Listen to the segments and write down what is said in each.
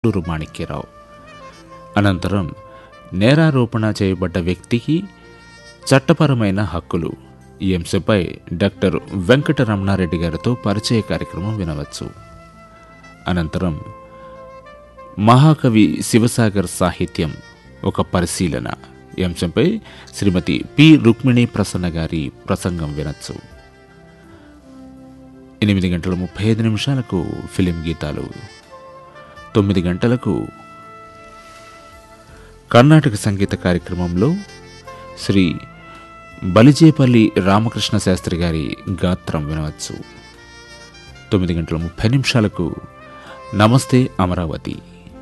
ఊరు మాణిక్యరావు అనంతరం నేరారోపణ చేయబడ్డ వ్యక్తికి చట్టపరమైన హక్కులు ఈ అంశంపై డాక్టర్ వెంకటరమణారెడ్డి గారితో పరిచయ కార్యక్రమం వినవచ్చు అనంతరం మహాకవి శివసాగర్ సాహిత్యం ఒక పరిశీలన ఈ అంశంపై శ్రీమతి పి రుక్మిణి ప్రసన్న గారి ప్రసంగం వినొచ్చు ఎనిమిది గంటల ముప్పై ఐదు నిమిషాలకు ఫిలిం గీతాలు తొమ్మిది గంటలకు కర్ణాటక సంగీత కార్యక్రమంలో శ్రీ బలిజేపల్లి రామకృష్ణ శాస్త్రి గారి గాత్రం వినవచ్చు తొమ్మిది గంటల ముప్పై నిమిషాలకు నమస్తే అమరావతి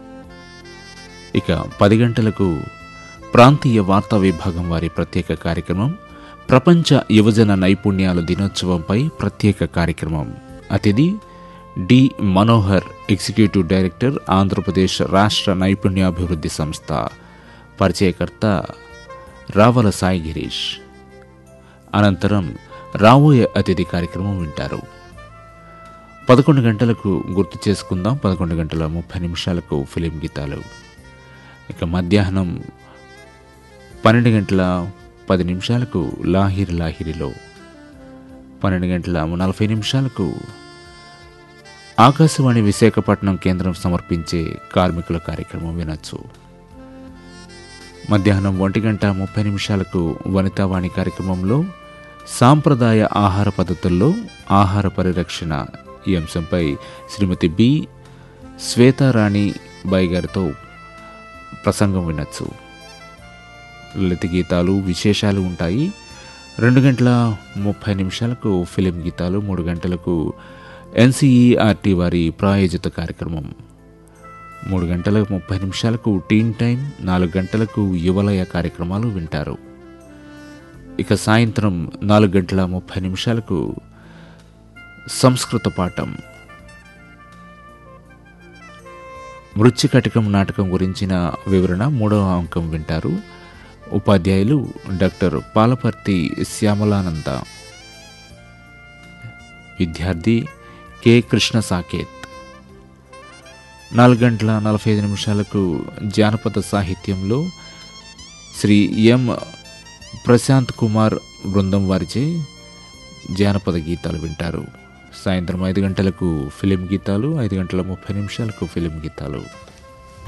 ఇక పది గంటలకు ప్రాంతీయ వార్తా విభాగం వారి ప్రత్యేక కార్యక్రమం ప్రపంచ యువజన నైపుణ్యాల దినోత్సవంపై ప్రత్యేక కార్యక్రమం అతిథి D Manohar executive director Andhra Pradesh రాష్ట్ర నైపుణ్యాభివృద్ధి సంస్థ పరిచయకర్త రావల సాయి గిరీష్ అనంతరం రాబోయే అతిథి కార్యక్రమం వింటారు పదకొండు గంటలకు గుర్తు చేసుకుందాం పదకొండు గంటల ముప్పై నిమిషాలకు ఫిలిం గీతాలు ఇక మధ్యాహ్నం పన్నెండు గంటల పది నిమిషాలకు లాహిరి లాహిరిలో పన్నెండు గంటల నలభై నిమిషాలకు ఆకాశవాణి విశాఖపట్నం కేంద్రం సమర్పించే కార్మికుల కార్యక్రమం వినొచ్చు మధ్యాహ్నం ఒంటి గంట ముప్పై నిమిషాలకు వనితావాణి కార్యక్రమంలో సాంప్రదాయ ఆహార పద్ధతుల్లో ఆహార పరిరక్షణ ఈ అంశంపై శ్రీమతి బి శ్వేతారాణి బాయ్ గారితో ప్రసంగం వినొచ్చు లలిత గీతాలు విశేషాలు ఉంటాయి రెండు గంటల ముప్పై నిమిషాలకు ఫిలిం గీతాలు మూడు గంటలకు ఎన్సీఈఆర్టీ వారి ప్రాయోజిత కార్యక్రమం మూడు గంటల ముప్పై నిమిషాలకు టీన్ టైం నాలుగు గంటలకు యువలయ కార్యక్రమాలు వింటారు ఇక సాయంత్రం నాలుగు గంటల ముప్పై నిమిషాలకు సంస్కృత పాఠం మృత్యుకటికం నాటకం గురించిన వివరణ మూడవ అంకం వింటారు ఉపాధ్యాయులు డాక్టర్ పాలపర్తి శ్యామలానంద విద్యార్థి కె కృష్ణ సాకేత్ నాలుగు గంటల నలభై ఐదు నిమిషాలకు జానపద సాహిత్యంలో శ్రీ ఎం ప్రశాంత్ కుమార్ బృందం వారిచే జానపద గీతాలు వింటారు సాయంత్రం ఐదు గంటలకు ఫిలిం గీతాలు ఐదు గంటల ముప్పై నిమిషాలకు ఫిలిం గీతాలు